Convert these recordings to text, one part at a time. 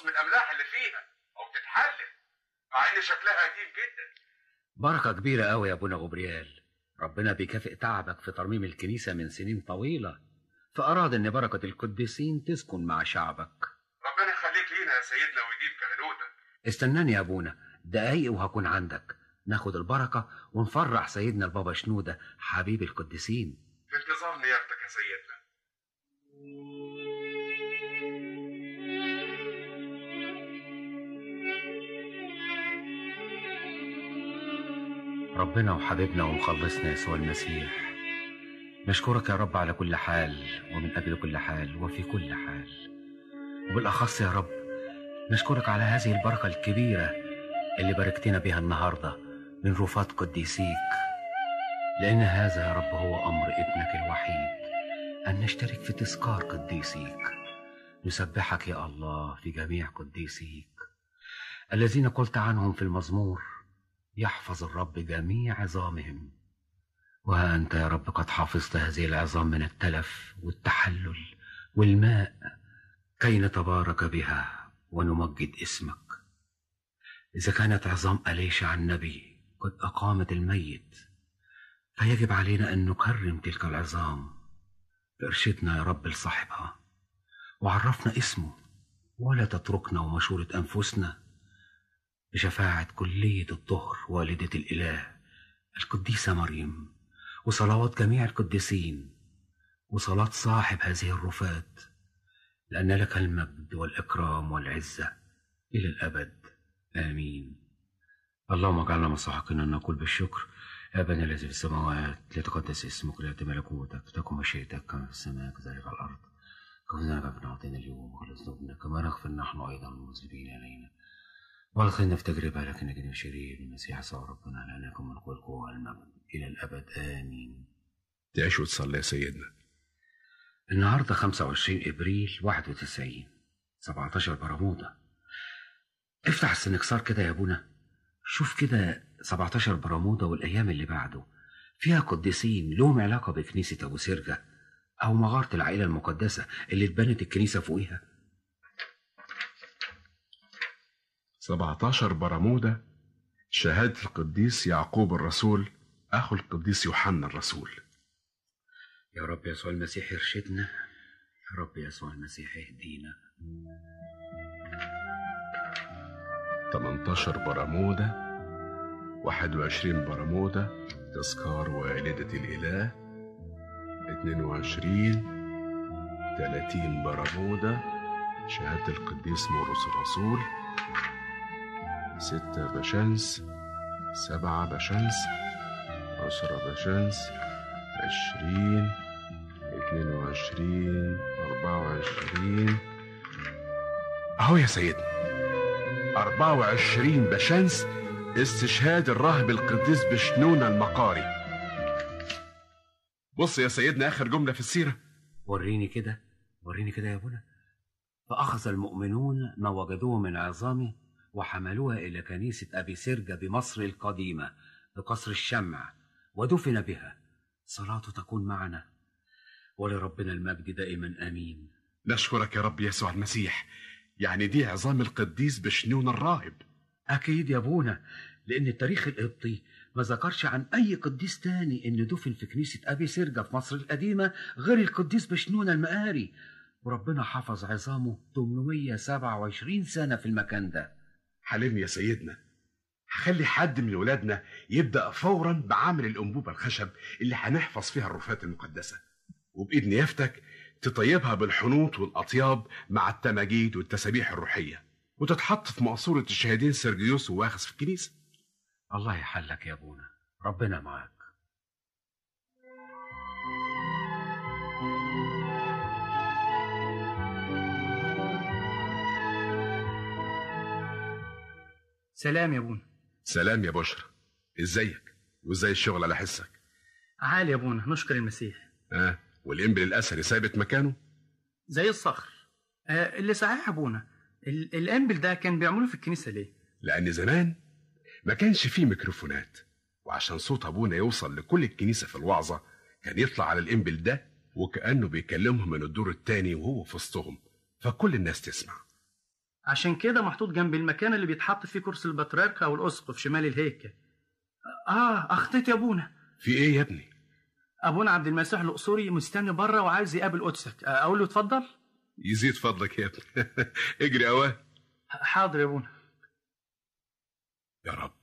من الاملاح اللي فيها او تتحلل مع ان شكلها قديم جدا بركة كبيرة قوي يا ابونا غبريال ربنا بيكافئ تعبك في ترميم الكنيسة من سنين طويلة فأراد إن بركة القديسين تسكن مع شعبك ربنا يخليك لينا يا سيدنا ويديم كهنوتك استناني يا ابونا دقايق وهكون عندك ناخد البركة ونفرح سيدنا البابا شنودة حبيب القديسين في انتظار نيابتك يا سيدنا ربنا وحبيبنا ومخلصنا يسوع المسيح نشكرك يا رب على كل حال ومن أجل كل حال وفي كل حال وبالأخص يا رب نشكرك على هذه البركة الكبيرة اللي باركتنا بها النهاردة من رفات قديسيك لأن هذا يا رب هو أمر ابنك الوحيد أن نشترك في تذكار قديسيك نسبحك يا الله في جميع قديسيك الذين قلت عنهم في المزمور يحفظ الرب جميع عظامهم وها أنت يا رب قد حفظت هذه العظام من التلف والتحلل والماء كي نتبارك بها ونمجد اسمك إذا كانت عظام أليشع النبي قد أقامت الميت فيجب علينا أن نكرم تلك العظام ارشدنا يا رب لصاحبها وعرفنا اسمه ولا تتركنا ومشورة أنفسنا بشفاعة كلية الطهر والدة الإله القديسة مريم وصلوات جميع القديسين وصلاة صاحب هذه الرفات لأن لك المجد والإكرام والعزة إلى الأبد آمين اللهم اجعلنا مستحقين أن نقول بالشكر يا أبانا الذي في السماوات ليتقدس اسمك ليأتي ملكوتك تكن مشيئتك كما في السماء كذلك على الأرض كفنا لنا نعطينا اليوم وخلص ذنوبنا كما نغفر نحن أيضا المذنبين إلينا ولا تخلنا في تجربة لكن نجد شرير المسيح صار ربنا لنا يكون من القوة والمجد إلى الأبد آمين تعيش وتصلي يا سيدنا النهاردة 25 إبريل 91 17 برمودا افتح السنكسار كده يا أبونا شوف كده 17 برمودا والأيام اللي بعده فيها قديسين لهم علاقة بكنيسة أبو سرجة أو مغارة العائلة المقدسة اللي اتبنت الكنيسة فوقيها 17 برمودا شهادة القديس يعقوب الرسول أخو القديس يوحنا الرسول يا رب يسوع المسيح يرشدنا يا رب يسوع المسيح يهدينا 18 برمودا 21 برمودا تذكار والدة الإله 22 30 برمودا شهادة القديس مرقس الرسول ستة بشمس سبعة بشمس عشرة بشمس عشرين اتنين وعشرين أربعة وعشرين أهو يا سيدنا أربعة وعشرين بشمس استشهاد الراهب القديس بشنونة المقاري بص يا سيدنا آخر جملة في السيرة وريني كده وريني كده يا ابونا فأخذ المؤمنون ما وجدوه من عظامه وحملوها إلى كنيسة أبي سرجة بمصر القديمة بقصر الشمع ودفن بها صلاته تكون معنا ولربنا المجد دائما آمين نشكرك يا رب يسوع المسيح يعني دي عظام القديس بشنون الراهب أكيد يا أبونا لأن التاريخ القبطي ما ذكرش عن أي قديس تاني إن دفن في كنيسة أبي سرجة في مصر القديمة غير القديس بشنون المقاري وربنا حفظ عظامه 827 سنة في المكان ده حلمني يا سيدنا هخلي حد من ولادنا يبدأ فورا بعمل الأنبوبة الخشب اللي هنحفظ فيها الرفات المقدسة وبإذن يفتك تطيبها بالحنوط والأطياب مع التماجيد والتسابيح الروحية وتتحط في مقصورة الشهيدين سيرجيوس وواخس في الكنيسة الله يحلك يا أبونا ربنا معاك سلام يا ابونا سلام يا بشرى ازيك وازاي الشغل على حسك عالي يا ابونا نشكر المسيح اه والإنبل الأثري ثابت مكانه زي الصخر آه اللي صحيح يا ابونا ال- الانبل ده كان بيعملوه في الكنيسه ليه لأن زمان ما كانش فيه ميكروفونات وعشان صوت أبونا يوصل لكل الكنيسة في الوعظة كان يطلع على الإنبل ده وكأنه بيكلمهم من الدور التاني وهو في وسطهم فكل الناس تسمع عشان كده محطوط جنب المكان اللي بيتحط فيه كرسي البطريرك او الاسقف شمال الهيكل اه اخطيت يا ابونا في ايه يا ابني ابونا عبد المسيح الاقصري مستني بره وعايز يقابل قدسك آه، اقول له اتفضل يزيد فضلك يا ابني اجري اواه حاضر يا ابونا يا رب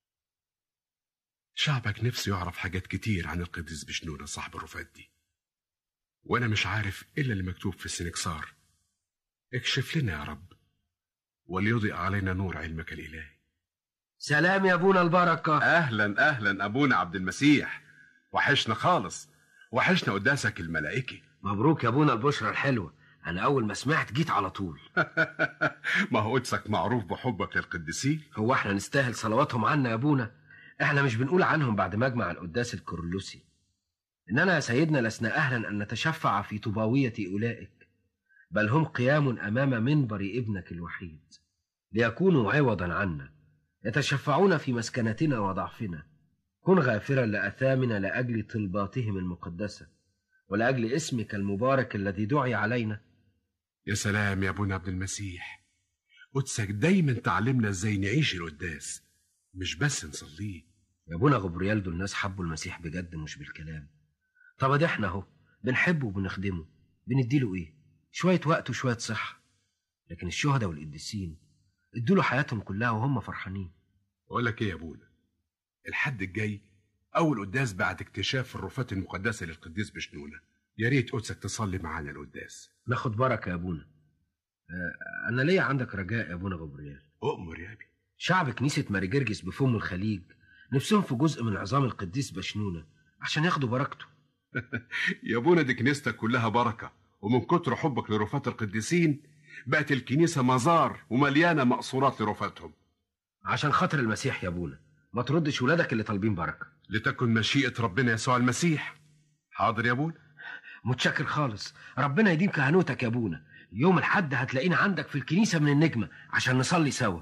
شعبك نفسه يعرف حاجات كتير عن القديس بشنونة صاحب الرفات دي وانا مش عارف الا اللي مكتوب في السنكسار اكشف لنا يا رب وليضئ علينا نور علمك الالهي سلام يا ابونا البركه اهلا اهلا ابونا عبد المسيح وحشنا خالص وحشنا قداسك الملائكي مبروك يا ابونا البشرى الحلوه انا اول ما سمعت جيت على طول ما هو قدسك معروف بحبك للقديسين هو احنا نستاهل صلواتهم عنا يا ابونا احنا مش بنقول عنهم بعد مجمع القداس الكورلوسي اننا يا سيدنا لسنا اهلا ان نتشفع في طوباويه اولئك بل هم قيام امام منبر ابنك الوحيد ليكونوا عوضا عنا يتشفعون في مسكنتنا وضعفنا كن غافرا لاثامنا لاجل طلباتهم المقدسه ولاجل اسمك المبارك الذي دعي علينا يا سلام يا ابونا عبد المسيح قدسك دايما تعلمنا ازاي نعيش القداس مش بس نصليه يا ابونا غبريال دول الناس حبوا المسيح بجد مش بالكلام طب ادي احنا اهو بنحبه وبنخدمه بنديله ايه شويه وقت وشويه صحه لكن الشهداء والقديسين ادوا له حياتهم كلها وهم فرحانين اقول لك ايه يا ابونا الحد الجاي اول قداس بعد اكتشاف الرفات المقدسه للقديس بشنونه يا ريت قدسك تصلي معانا القداس ناخد بركه يا ابونا آه، انا ليا عندك رجاء يا ابونا غبريال اؤمر يا ابي شعب كنيسه ماري جرجس بفم الخليج نفسهم في جزء من عظام القديس بشنونه عشان ياخدوا بركته يا ابونا دي كنيستك كلها بركه ومن كتر حبك لرفات القديسين بقت الكنيسه مزار ومليانه مقصورات لرفاتهم عشان خاطر المسيح يا ابونا ما تردش ولادك اللي طالبين بركه لتكن مشيئه ربنا يسوع المسيح حاضر يا ابونا متشكر خالص ربنا يديم كهنوتك يا ابونا يوم الحد هتلاقينا عندك في الكنيسه من النجمه عشان نصلي سوا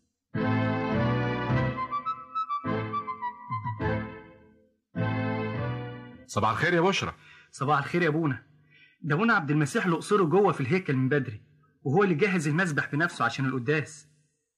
صباح الخير يا بشرى صباح الخير يا ابونا ده ابونا عبد المسيح الاقصري جوه في الهيكل من بدري وهو اللي جهز المسبح بنفسه عشان القداس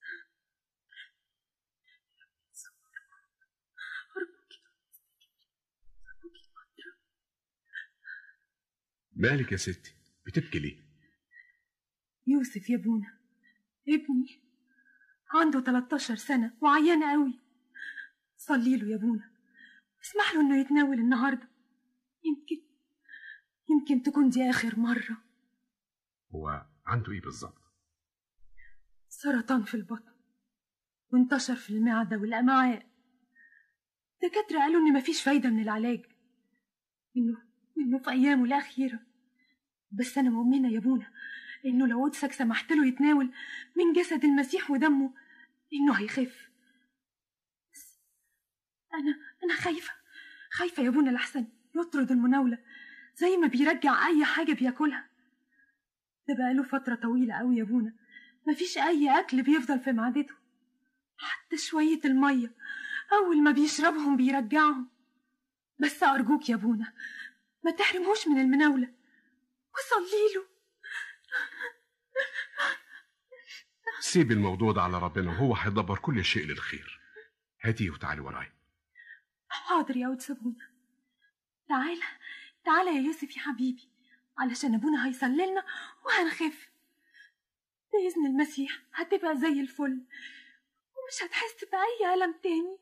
مالك يا ستي بتبكي ليه يوسف يا ابونا ابني عنده 13 سنة وعيان قوي صلي له يا ابونا اسمح له انه يتناول النهارده يمكن يمكن تكون دي اخر مرة هو عنده ايه بالظبط سرطان في البطن وانتشر في المعدة والأمعاء الدكاترة قالوا إن مفيش فايدة من العلاج إنه إنه في أيامه الأخيرة بس أنا مؤمنة يا بونا إنه لو قدسك سمحت له يتناول من جسد المسيح ودمه إنه هيخف بس أنا أنا خايفة خايفة يا بونا لحسن يطرد المناولة زي ما بيرجع أي حاجة بياكلها ده بقاله فترة طويلة أوي يا بونا مفيش أي أكل بيفضل في معدته حتى شوية المية أول ما بيشربهم بيرجعهم بس أرجوك يا بونا ما تحرمهوش من المناولة وصلي له سيب الموضوع ده على ربنا وهو هيدبر كل شيء للخير هاتيه وتعالي ورايا حاضر يا قدس أبونا تعالى تعالى يا يوسف يا حبيبي علشان أبونا هيصلي لنا وهنخف بإذن المسيح هتبقى زي الفل ومش هتحس بأي ألم تاني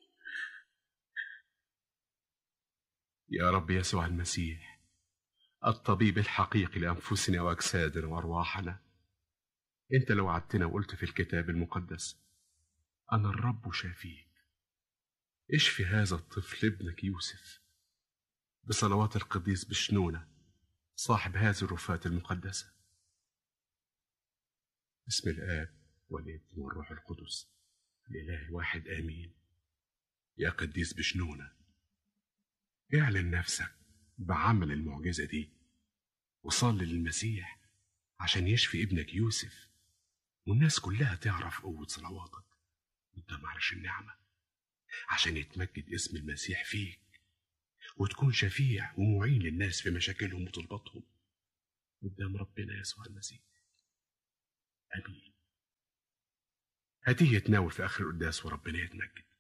يا رب يسوع المسيح الطبيب الحقيقي لأنفسنا وأجسادنا وأرواحنا أنت لو وعدتنا وقلت في الكتاب المقدس أنا الرب شافيك اشفي هذا الطفل ابنك يوسف بصلوات القديس بشنونة صاحب هذه الرفات المقدسة بسم الآب والابن والروح القدس الإله الواحد آمين يا قديس بشنونة اعلن نفسك بعمل المعجزة دي وصلي للمسيح عشان يشفي ابنك يوسف والناس كلها تعرف قوة صلواتك قدام عرش النعمة عشان يتمجد اسم المسيح فيك وتكون شفيع ومعين للناس في مشاكلهم وطلباتهم قدام ربنا يسوع المسيح آمين هاتيه يتناول في آخر القداس وربنا يتمجد